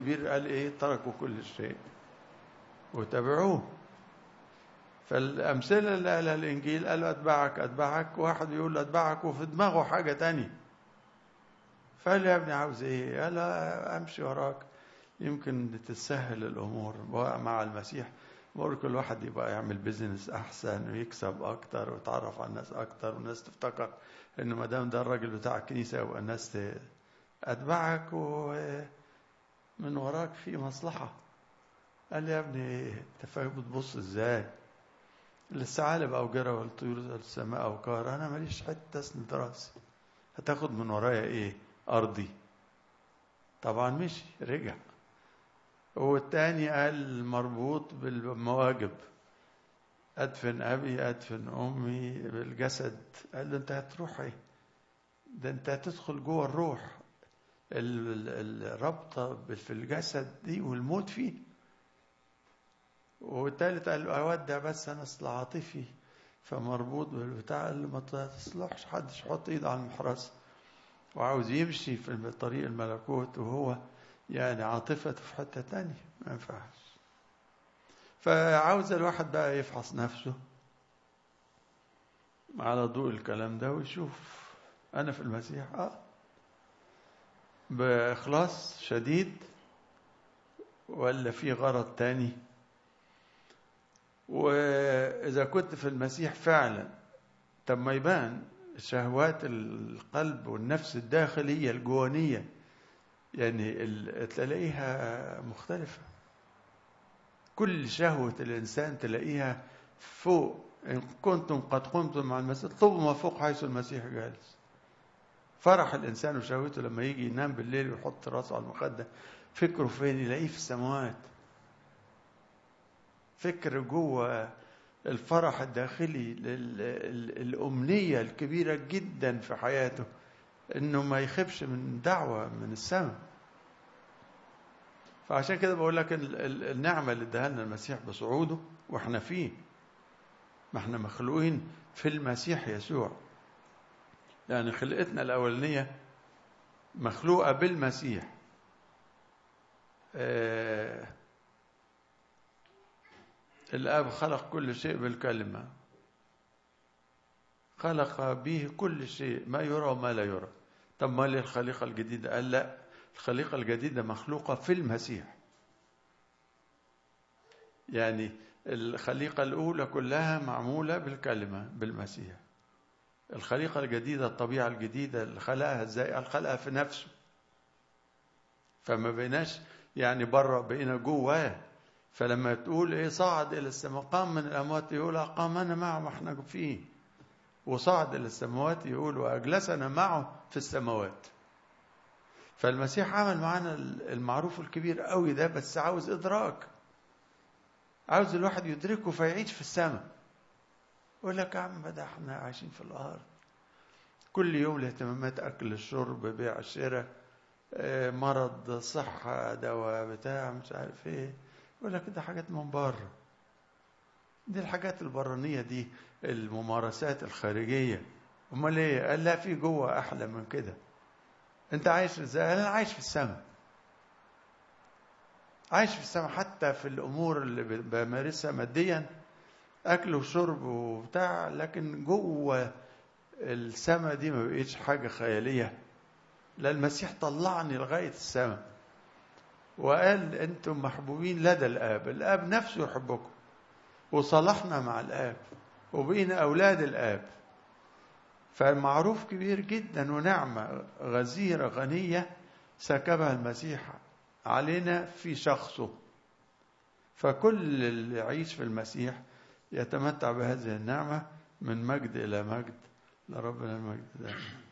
كبير قال ايه تركوا كل شيء وتبعوه فالأمثلة اللي قالها الإنجيل قالوا أتبعك أتبعك واحد يقول أتبعك وفي دماغه حاجة تانية فقال يا ابني عاوز إيه؟ قال أمشي وراك يمكن تسهل الأمور مع المسيح بقول كل واحد يبقى يعمل بيزنس أحسن ويكسب أكتر ويتعرف على الناس أكتر والناس تفتكر إنه ما دام ده الراجل بتاع الكنيسة يبقى الناس أتبعك ومن وراك في مصلحة قال لي يا ابني انت فاهم بتبص ازاي الثعالب أوجرة والطيور السماء أوكار أنا ماليش حتة أسند راسي هتاخد من ورايا إيه؟ أرضي طبعا مشي رجع والتاني قال مربوط بالمواجب أدفن أبي أدفن أمي بالجسد قال له أنت هتروح إيه؟ ده أنت هتدخل جوه الروح الرابطة في الجسد دي والموت فيه والتالت قال له أودع بس أنا أصل عاطفي فمربوط بالبتاع اللي ما تصلحش حدش يحط إيده على المحرس وعاوز يمشي في طريق الملكوت وهو يعني عاطفته في حتة تانية ما ينفعش فعاوز الواحد بقى يفحص نفسه على ضوء الكلام ده ويشوف أنا في المسيح آه بإخلاص شديد ولا في غرض تاني وإذا كنت في المسيح فعلا طب ما يبان شهوات القلب والنفس الداخلية الجوانية يعني تلاقيها مختلفة كل شهوة الإنسان تلاقيها فوق إن كنتم قد قمتم مع المسيح اطلبوا ما فوق حيث المسيح جالس فرح الإنسان وشهوته لما يجي ينام بالليل ويحط راسه على المخدة فكره فين يلاقيه في السماوات فكر جوه الفرح الداخلي الأمنية الكبيرة جدا في حياته إنه ما يخبش من دعوة من السماء فعشان كده بقول لك النعمة اللي اداها لنا المسيح بصعوده واحنا فيه ما احنا مخلوقين في المسيح يسوع يعني خلقتنا الأولانية مخلوقة بالمسيح آه الآب خلق كل شيء بالكلمة خلق به كل شيء ما يرى وما لا يرى طب ما ليه الخليقة الجديدة قال لا الخليقة الجديدة مخلوقة في المسيح يعني الخليقة الأولى كلها معمولة بالكلمة بالمسيح الخليقة الجديدة الطبيعة الجديدة اللي خلقها ازاي خلقها في نفسه فما بيناش يعني بره بقينا جواه فلما تقول ايه صعد الى السماء قام من الاموات يقول اقامنا معه ما احنا فيه وصعد الى السماوات يقول واجلسنا معه في السماوات فالمسيح عمل معانا المعروف الكبير قوي ده بس عاوز ادراك عاوز الواحد يدركه فيعيش في السماء يقول لك يا عم ده احنا عايشين في الارض كل يوم الاهتمامات اكل الشرب بيع الشراء مرض صحة دواء بتاع مش عارف ايه يقول لك ده حاجات من بره دي الحاجات البرانية دي الممارسات الخارجية امال ايه قال لا في جوه احلى من كده انت عايش ازاي انا عايش في السماء عايش في السماء حتى في الامور اللي بمارسها ماديا اكل وشرب وبتاع لكن جوه السماء دي ما بقيتش حاجه خياليه لا المسيح طلعني لغايه السماء وقال انتم محبوبين لدى الاب الاب نفسه يحبكم وصلحنا مع الاب وبقينا اولاد الاب فمعروف كبير جدا ونعمه غزيره غنيه سكبها المسيح علينا في شخصه فكل اللي يعيش في المسيح يتمتع بهذه النعمه من مجد الى مجد لربنا المجد دائما